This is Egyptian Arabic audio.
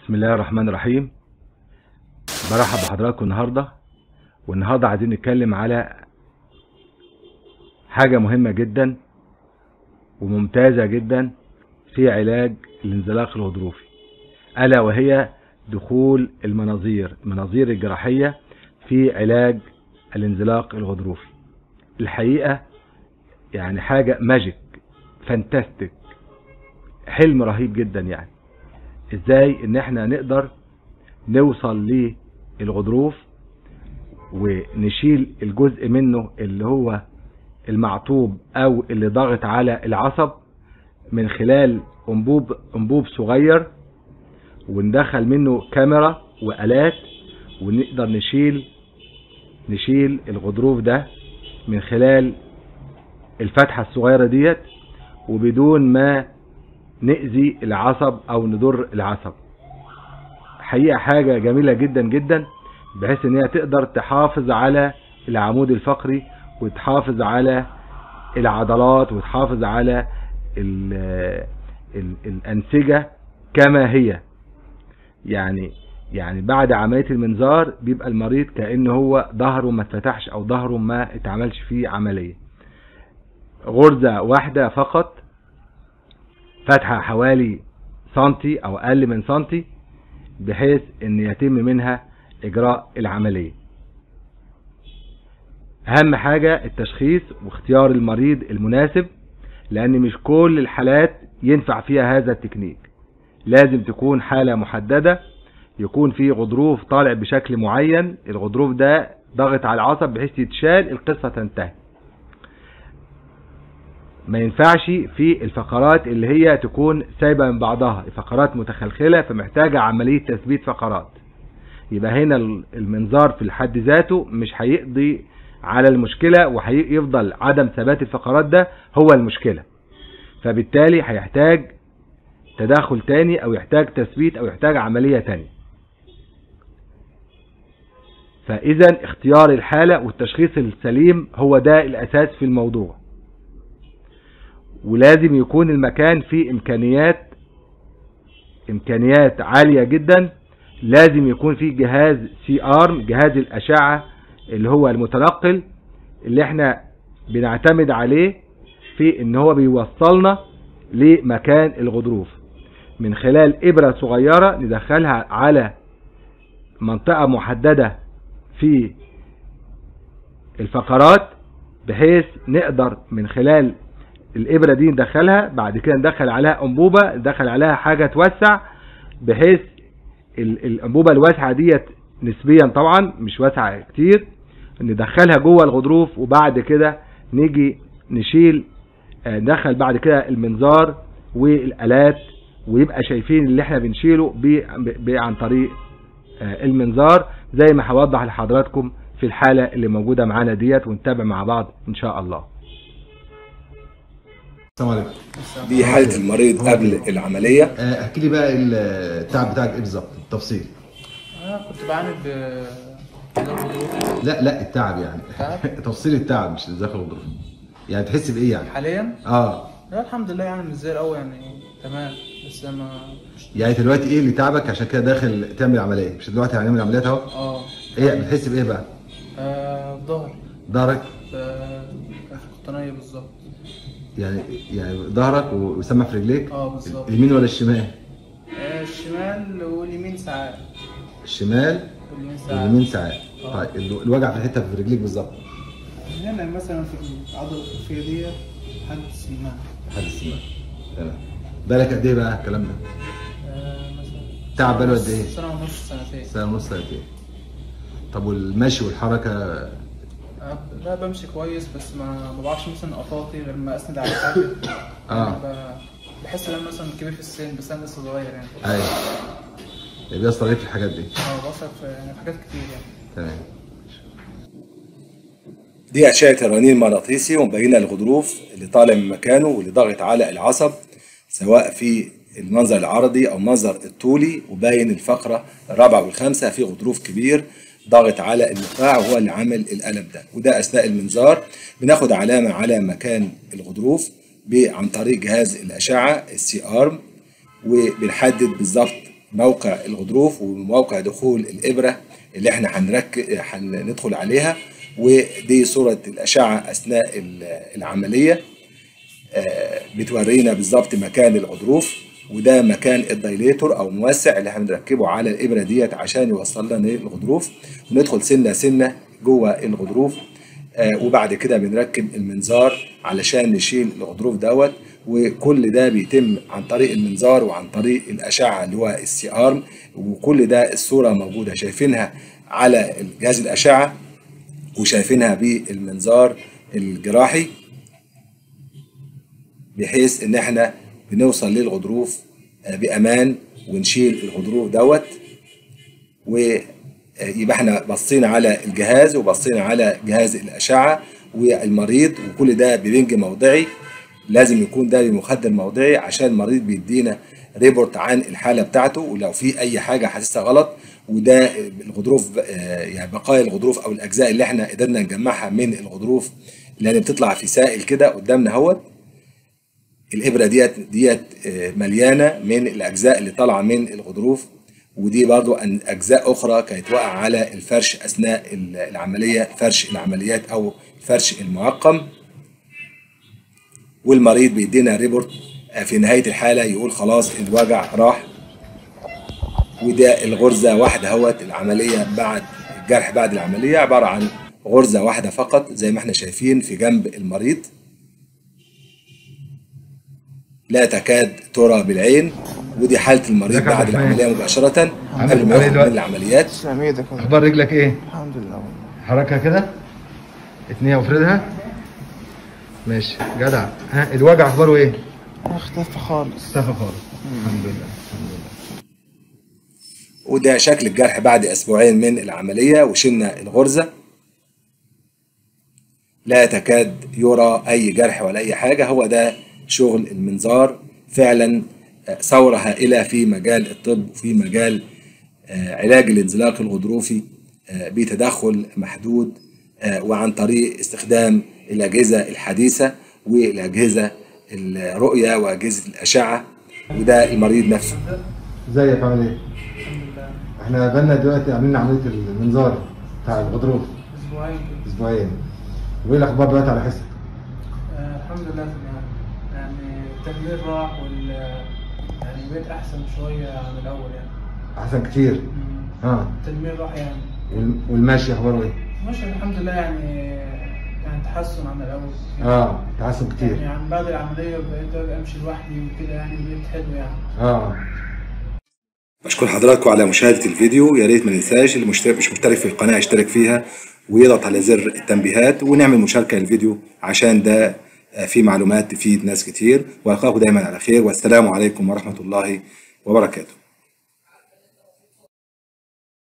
بسم الله الرحمن الرحيم برحب بحضراتكم النهارده والنهارده عايزين نتكلم على حاجة مهمة جدا وممتازة جدا في علاج الانزلاق الغضروفي ألا وهي دخول المناظير المناظير الجراحية في علاج الانزلاق الغضروفي الحقيقة يعني حاجة ماجيك فانتاستيك حلم رهيب جدا يعني ازاي ان احنا نقدر نوصل للغضروف ونشيل الجزء منه اللي هو المعطوب او اللي ضاغط على العصب من خلال انبوب انبوب صغير وندخل منه كاميرا والات ونقدر نشيل نشيل الغضروف ده من خلال الفتحة الصغيرة ديت وبدون ما نأذي العصب او نضر العصب حقيقة حاجة جميلة جدا جدا بحيث ان هي تقدر تحافظ على العمود الفقري وتحافظ على العضلات وتحافظ على ال ال الأنسجة كما هي يعني يعني بعد عملية المنظار بيبقى المريض كأنه هو ظهره ما اتفتحش او ظهره ما اتعملش فيه عملية غرزة واحدة فقط فتحة حوالي سنتي او اقل من سنتي بحيث ان يتم منها اجراء العملية اهم حاجة التشخيص واختيار المريض المناسب لان مش كل الحالات ينفع فيها هذا التكنيك لازم تكون حالة محددة يكون في غضروف طالع بشكل معين الغضروف ده ضغط على العصب بحيث يتشال القصة تنتهي ما ينفعش في الفقرات اللي هي تكون سايبة من بعضها الفقرات متخلخلة فمحتاجة عملية تثبيت فقرات يبقى هنا المنظار في الحد ذاته مش هيقضي على المشكلة وهيفضل عدم ثبات الفقرات ده هو المشكلة فبالتالي هيحتاج تدخل تاني او يحتاج تثبيت او يحتاج عملية تانية فاذا اختيار الحالة والتشخيص السليم هو ده الاساس في الموضوع ولازم يكون المكان فيه امكانيات امكانيات عالية جدا لازم يكون فيه جهاز سي ارم جهاز الاشعة اللي هو المتنقل اللي احنا بنعتمد عليه في ان هو بيوصلنا لمكان الغضروف من خلال ابرة صغيرة ندخلها على منطقة محددة في الفقرات بحيث نقدر من خلال الابرة دي ندخلها بعد كده ندخل عليها انبوبة ندخل عليها حاجة توسع بحيث الانبوبة الواسعة ديت نسبيا طبعا مش واسعة كتير ندخلها جوه الغضروف وبعد كده نيجي نشيل ندخل بعد كده المنظار والالات ويبقى شايفين اللي احنا بنشيله عن طريق المنظار زي ما هوضح لحضراتكم في الحالة اللي موجودة معانا ديت ونتابع مع بعض ان شاء الله السلام عليكم دي حالة المريض قبل العملية احكي لي بقى التعب بتاعك ايه بالظبط التفصيل انا كنت بعاني ب علاج غضروفي لا لا التعب يعني التعب؟ تفصيل التعب مش الزخم الغضروفي يعني تحس بايه يعني حاليا اه لا الحمد لله يعني مش زي الاول يعني تمام بس ما يعني دلوقتي ايه اللي تعبك عشان كده داخل تعمل عمليه مش دلوقتي هنعمل عمليات اهو اه ايه بتحس بايه بقى آه، ظهر ظهرك آه، في القطنية بالظبط يعني يعني ظهرك وسمع في رجليك اه بالظبط اليمين ولا الشمال آه، الشمال واليمين ساعات الشمال واليمين ساعات واليمين ساعات آه. طيب ال- الوجع في الحته في رجليك بالظبط هنا مثلا في العضلة الخلفية دي حد سماع لحد الشمال تمام بالك قد ايه بقى الكلام ده آه، مثلا تعب بقاله قد ايه؟ سنة ونص سنتين سنه ونص سنتين طب والمشي والحركه آه، لا بمشي كويس بس ما ما بعرفش مثلا اطاطي غير ما اسند على حاجه آه. يعني ب- بحس ان انا مثلا كبير في السن بس انا لسه صغير يعني ايوه يبقى بيأثر عليك في الحاجات دي اه بصرف في يعني في حاجات كتير يعني تمام دي أشعة الرنين المغناطيسي ومبينة الغضروف اللي طالع من مكانه واللي ضاغط على العصب سواء في المنظر العرضي أو المنظر الطولي وباين الفقرة الرابعة والخامسة في غضروف كبير ضاغط على النخاع وهو اللي عامل الألم ده وده أثناء المنظار بناخد علامة على مكان الغضروف ب- عن طريق جهاز الأشعة السي ارم وبنحدد بالظبط موقع الغضروف وموقع دخول الابره اللي احنا هنركب هندخل عليها ودي صوره الاشعه اثناء العمليه بتورينا بالظبط مكان الغضروف وده مكان الدايليتور او موسع اللي هنركبه على الابره ديت عشان يوصل لنا الغضروف وندخل سنه سنه جوه الغضروف وبعد كده بنركب المنظار علشان نشيل الغضروف دوت وكل ده بيتم عن طريق المنظار وعن طريق الاشعه اللي هو السي ارم وكل ده الصوره موجوده شايفينها على جهاز الاشعه وشايفينها بالمنظار الجراحي بحيث ان احنا بنوصل للغضروف بامان ونشيل الغضروف دوت ويبقى احنا بصينا على الجهاز وبصينا على جهاز الاشعه والمريض وكل ده ببنج موضعي لازم يكون ده بمخدر موضعي عشان المريض بيدينا ريبورت عن الحاله بتاعته ولو في اي حاجه حاسسها غلط وده الغضروف يعني بقايا الغضروف او الاجزاء اللي احنا قدرنا نجمعها من الغضروف لان بتطلع في سائل كده قدامنا اهوت الابره ديت ديت مليانه من الاجزاء اللي طالعه من الغضروف ودي برضو اجزاء اخرى كانت واقعه على الفرش اثناء العمليه فرش العمليات او الفرش المعقم والمريض بيدينا ريبورت في نهايه الحاله يقول خلاص الوجع راح وده الغرزه واحده اهوت العمليه بعد الجرح بعد العمليه عباره عن غرزه واحده فقط زي ما احنا شايفين في جنب المريض لا تكاد ترى بالعين ودي حاله المريض بعد العمليه مباشره قبل ما يخرج من العمليات تسلم ايدك والله. اخبار رجلك ايه الحمد لله والله حركها كده اتنيها وافردها ماشي جدع ها الوجع اخباره ايه اختفى خالص اختفى خالص الحمد لله الحمد لله وده شكل الجرح بعد اسبوعين من العمليه وشلنا الغرزه لا تكاد يرى اي جرح ولا اي حاجه هو ده شغل المنظار فعلا ثوره هائله في مجال الطب وفي مجال علاج الانزلاق الغضروفي بتدخل محدود وعن طريق استخدام الاجهزه الحديثه والاجهزه الرؤيه واجهزه الاشعه وده المريض نفسه ازيك عامل ايه؟ احنا بقالنا دلوقتي عاملين عمليه المنظار بتاع الغضروف اسبوعين كده اسبوعين وايه الاخبار دلوقتي على حسك؟ آه الحمد لله تمام يعني التمرين راح وال يعني بقيت احسن شويه عن الاول يعني احسن كتير مم. اه التنمير راح يعني وال- والماشي اخباره ايه؟ ماشي الحمد لله يعني يعني تحسن عن الاول اه تحسن يعني كتير عن بعد العمليه بقيت امشي لوحدي وكده يعني بقيت حلو يعني اه بشكر حضراتكم على مشاهدة الفيديو يا ريت ما ننساش اللي مشترك مش مشترك في القناة يشترك فيها ويضغط على زر التنبيهات ونعمل مشاركة للفيديو عشان ده آه، فيه معلومات تفيد ناس كتير والقاكم دايما على خير والسلام عليكم ورحمة الله وبركاته